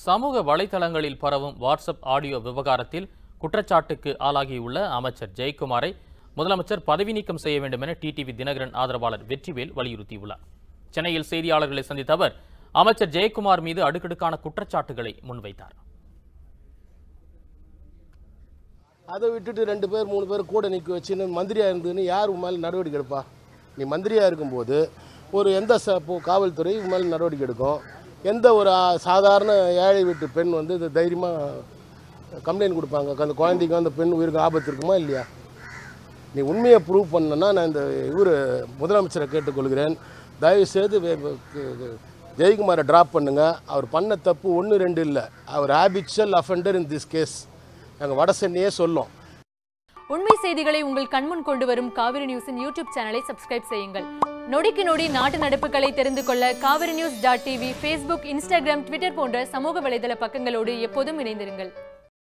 சமூக வலைதளங்களில் பரவும் வாட்ஸ்அப் ஆடியோ விவகாரத்தில் குற்றச்சாட்டுக்கு ஆளாகியுள்ள அமைச்சர் ஜெயக்குமாரை முதலமைச்சர் பதவி நீக்கம் செய்ய வேண்டும் என டிடிவி தினகரன் ஆதரவாளர் வெற்றிவேல் வலியுறுத்தியுள்ளார் சென்னையில் செய்தியாளர்களை சந்தித்த அவர் அமைச்சர் ஜெயக்குமார் மீது அடுக்கடுக்கான குற்றச்சாட்டுகளை முன்வைத்தார் அதை விட்டுட்டு ரெண்டு பேர் மூணு பேர் கூட நிற்க வச்சுன்னு மந்திரியாக இருந்ததுன்னு யார் உன் மேலே நடவடிக்கை எடுப்பா நீ மந்திரியாக இருக்கும்போது ஒரு எந்த ச இப்போ காவல்துறை உன் மேலே நடவடிக்கை எடுக்கும் எந்த ஒரு ஆ, சாதாரண ஏழை வீட்டு பெண் வந்து இது தைரியமாக கம்ப்ளைண்ட் கொடுப்பாங்க அந்த குழந்தைக்கு அந்த பெண் உயிருக்கு ஆபத்து இருக்குமா இல்லையா நீ உண்மையை ப்ரூவ் பண்ணனா நான் இந்த இவர் முதலமைச்சரை கேட்டுக்கொள்கிறேன் தயவுசெய்து வே- வே- ஜெயக்குமாரை ட்ராப் பண்ணுங்க அவர் பண்ண தப்பு ஒன்று ரெண்டு இல்லை அவர் habitual offender in this case நாங்கள் வட சென்னையே சொல்லும் உண்மை செய்திகளை உங்கள் கண்முன் கொண்டு வரும் காவிரி நியூஸின் யூடியூப் சேனலை சப்ஸ்கிரைப் செய்யுங்கள் நொடிக்கு நொடி நாட்டு நடப்புகளை தெரிந்து கொள்ள Kaveri news dot TV Facebook Instagram Twitter போன்ற சமூக வலைதள பக்கங்களோடு எப்போதும் இணைந்திருங்கள்